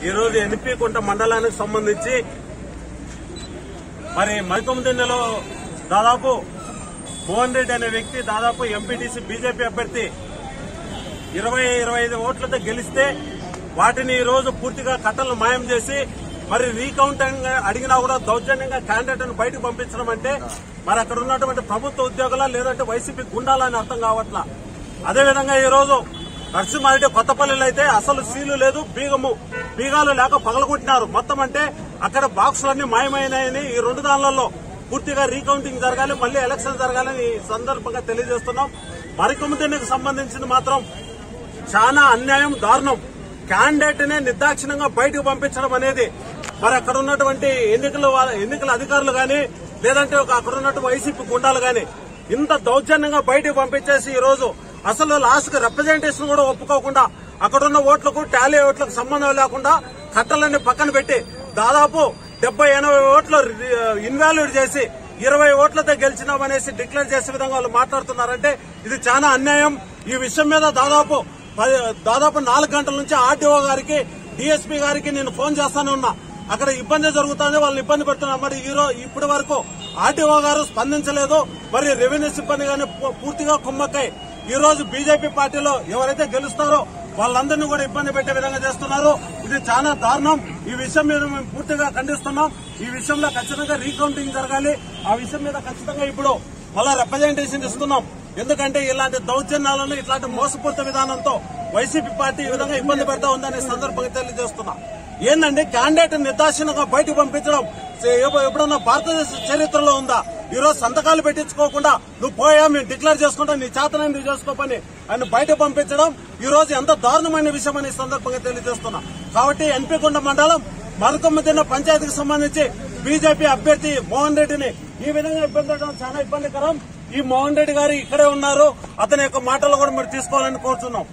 ఈ రోజు ఎన్పికుంట మండలానికి సంబంధించి మరి మైకొమ్మదిన్నెలో దాదాపు మోహన్ రెడ్డి అనే వ్యక్తి దాదాపు ఎంపీటీసీ బీజేపీ అభ్యర్థి ఇరవై ఇరవై ఐదు ఓట్లతో గెలిస్తే వాటిని ఈ రోజు పూర్తిగా కట్టలను మాయం చేసి మరి రీకౌంటింగ్ అడిగినా కూడా దౌర్జన్యంగా క్యాండిడేట్ ను బయటకు పంపించడం అంటే మరి అక్కడ ఉన్నటువంటి ప్రభుత్వ ఉద్యోగుల లేదంటే వైసీపీ గుండాలని అర్థం కావట్లా అదేవిధంగా ఈ రోజు నరసింహారెడ్డి కొత్తపల్లిలో అయితే అసలు సీలు లేదు బీగము బీగాలు లేక పగలగొట్టినారు మొత్తం అంటే అక్కడ బాక్సులన్నీ మాయమైనాయని ఈ రెండు దానిలలో పూర్తిగా రీకౌంటింగ్ జరగాలి మళ్ళీ ఎలక్షన్ జరగాలని ఈ సందర్భంగా తెలియజేస్తున్నాం మరికొమ్మిదికి సంబంధించింది మాత్రం చాలా అన్యాయం దారుణం క్యాండిడేట్ నే నిర్దాక్షిణంగా బయటకు పంపించడం అనేది మరి అక్కడ ఉన్నటువంటి ఎన్నికల వాళ్ళ- ఎన్నికల అధికారులు గాని లేదంటే ఒక అక్కడ ఉన్నటువంటి వైసీపీ గుండాలు గాని ఇంత దౌర్జన్యంగా బయటకు పంపించేసి ఈ రోజు అసలు లాస్ట్ కి రిప్రజెంటేషన్ కూడా ఒప్పుకోకుండా అక్కడున్న ఓట్లకు టాలీ ఓట్లకు సంబంధం లేకుండా కట్టలన్నీ పక్కన పెట్టి దాదాపు డెబ్బై ఎనభై ఓట్లు ఇన్వాల్యూడ్ చేసి ఇరవై ఓట్లతో గెలిచినామనేసి డిక్లేర్ చేసే విధంగా వాళ్ళు మాట్లాడుతున్నారంటే ఇది చాలా అన్యాయం ఈ విషయం మీద దాదాపు పది- దాదాపు నాలుగు గంటల నుంచి ఆర్టీఓ గారికి డిఎస్పీ గారికి నేను ఫోన్ చేస్తానే ఉన్నా అక్కడ ఇబ్బంది జరుగుతుంది వాళ్ళని ఇబ్బంది పెడుతున్నా మరి ఈ రోజు ఇప్పటి వరకు ఆర్టీఓ గారు స్పందించలేదు మరి రెవెన్యూ సిబ్బంది గాని పూ- పూర్తిగా కుమ్మక్కై ఈ రోజు బీజేపీ పార్టీలో ఎవరైతే గెలుస్తారో వాళ్ళందరినీ కూడా ఇబ్బంది పెట్టే విధంగా చేస్తున్నారు ఇది చాలా దారుణం ఈ విషయం మీద మేము పూర్తిగా ఖండిస్తున్నాం ఈ విషయంలో ఖచ్చితంగా రీకౌంటింగ్ జరగాలి ఆ విషయం మీద ఖచ్చితంగా ఇప్పుడు మళ్ళా రిప్రజెంటేషన్ ఇస్తున్నాం ఎందుకంటే ఇలాంటి దౌర్జన్యాలను ఇట్లాంటి మోసపూరిత విధానంతో వైసీపీ పార్టీ ఈ విధంగా ఇబ్బంది పెడతా ఉందనే సందర్భంగా తెలియజేస్తున్నా ఏంటంటే క్యాండిడేట్ నిర్దాక్షిణంగా బయటకు పంపించడం ఎప్పు- ఎప్పుడన్నా భారతదేశ చరిత్రలో ఉందా ఈ రోజు సంతకాలు పెట్టించుకోకుండా నువ్వు పోయా మేము డిక్లేర్ చేసుకుంటా నీ చేతనని నువ్వు చేసుకోపని ఆయన బయట పంపించడం ఈ రోజు ఎంత దారుణమైన విషయం అని ఈ సందర్భంగా తెలియజేస్తున్నా కాబట్టి ఎన్పికొండ మండలం మరకొమ్మిదిన్న పంచాయతీకి సంబంధించి బీజేపీ అభ్యర్థి మోహన్ రెడ్డిని ఈ విధంగా ఇబ్బంది పెట్టడం చాలా ఇబ్బందికరం ఈ మోహన్ రెడ్డి గారు ఇక్కడే ఉన్నారు అతని యొక్క మాటలు కూడా మీరు తీసుకోవాలని కోరుతున్నాం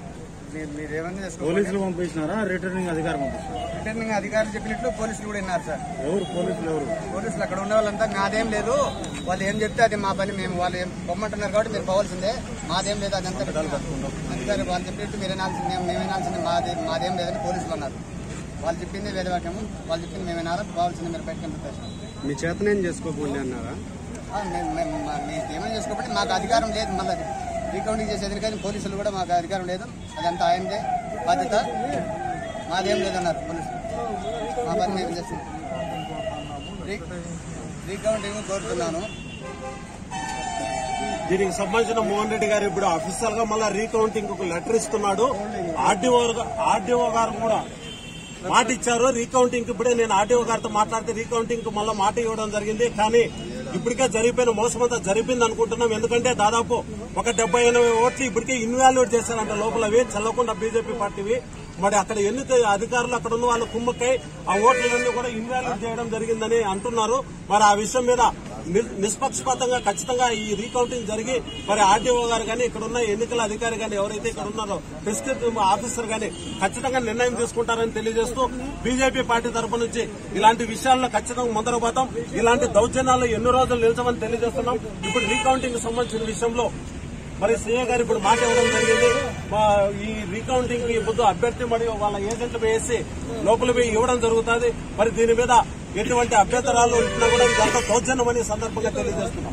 మీరు మీరు ఏమన్నా చేసుకోవాలి పోలీసులు పంపించినారా రిటర్నింగ్ అధికారి పంపించారా రిటర్నింగ్ అధికారులు చెప్పినట్లు పోలీసులు కూడా విన్నారు సార్ ఎవరు పోలీసులు ఎవరు పోలీసులు అక్కడ ఉన్న వాళ్ళంతా నాదేం లేదు వాళ్ళు ఏం చెప్తే అది మా పని మేము వాళ్ళు ఏం పొమ్మంటున్నారు కాబట్టి మీరు పోవాల్సిందే మాదేం లేదు అదంతా అధికారి వాళ్ళు చెప్పినట్టు మీరు వినాల్సిందే మేము వినాల్సిందే మాది మాదేం లేదని పోలీసులు అన్నారు వాళ్ళు చెప్పింది వేరే వాక్యము వాళ్ళు చెప్పింది మేము వినాలి పోవాల్సిందే మీరు బయటకు పంపించేసాం మీ చేతనేం చేసుకోకుండా అన్నారా మేము మేము మా- మీకు ఏమైనా చేసుకోకపోతే మాకు అధికారం లేదు మళ్ళీ అది రీకౌంటింగ్ చేసేది కానీ పోలీసులు కూడా మాకు అధికారం లేదు అదంతా ఆయనదే బాధ్యత మాదేం లేదన్నారు పోలీసులు మా పని మేము చేస్తాం రీ- రీకౌంటింగ్ కోరుతున్నాను దీనికి సంబంధించిన మోహన్ రెడ్డి గారు ఇప్పుడు అఫీషియల్ గా మళ్ళా రీకౌంటింగ్ ఒక లెటర్ ఇస్తున్నాడు ఆర్డీఓ ఆర్డీఓ గారు కూడా మాట ఇచ్చారు రీకౌంటింగ్ ఇప్పుడే నేను ఆర్డీఓ గారితో మాట్లాడితే రీకౌంటింగ్ కు మళ్ళీ మాట ఇవ్వడం జరిగింది కానీ ఇప్పటికే జరిగిపోయిన మోసం అంతా జరిపింది అనుకుంటున్నాం ఎందుకంటే దాదాపు ఒక డెబ్బై ఎనభై ఓట్లు ఇప్పటికే ఇన్వాల్యూట్ చేశారంట లోపల అవి చల్లకుండా బీజేపీ పార్టీవి మరి అక్కడ ఎన్నిక అధికారులు అక్కడ ఉన్న వాళ్ళు కుమ్మక్కై ఆ ఓట్లన్నీ కూడా ఇన్వాల్యూట్ చేయడం జరిగిందని అంటున్నారు మరి ఆ విషయం మీద ని- నిష్పక్షపాతంగా ఖచ్చితంగా ఈ రీకౌంటింగ్ జరిగి మరి ఆర్డీఓ గారు కానీ ఇక్కడ ఉన్న ఎన్నికల అధికారి కానీ ఎవరైతే ఇక్కడ ఉన్నారో ప్రిస్క్రిప్టివ్ ఆఫీసర్ కానీ ఖచ్చితంగా నిర్ణయం తీసుకుంటారని తెలియజేస్తూ బీజేపీ పార్టీ తరపు నుంచి ఇలాంటి విషయాల్లో ఖచ్చితంగా ముందర పోతాం ఇలాంటి దౌర్జన్యాలు ఎన్ని రోజులు నిలిచమని తెలియజేస్తున్నాం ఇప్పుడు రీకౌంటింగ్ సంబంధించిన విషయంలో మరి సీఏ గారు ఇప్పుడు మాట ఇవ్వడం జరిగింది మా ఈ రీకౌంటింగ్ కి ముందు అభ్యర్థి మరియు వాళ్ళ ఏజెంట్లు వేసి లోపల పోయి ఇవ్వడం జరుగుతుంది మరి దీని మీద ఎటువంటి అభ్యంతరాలు ఇచ్చినా కూడా ఇదంతా దౌర్జన్యమని సందర్భంగా తెలియజేస్తున్నాం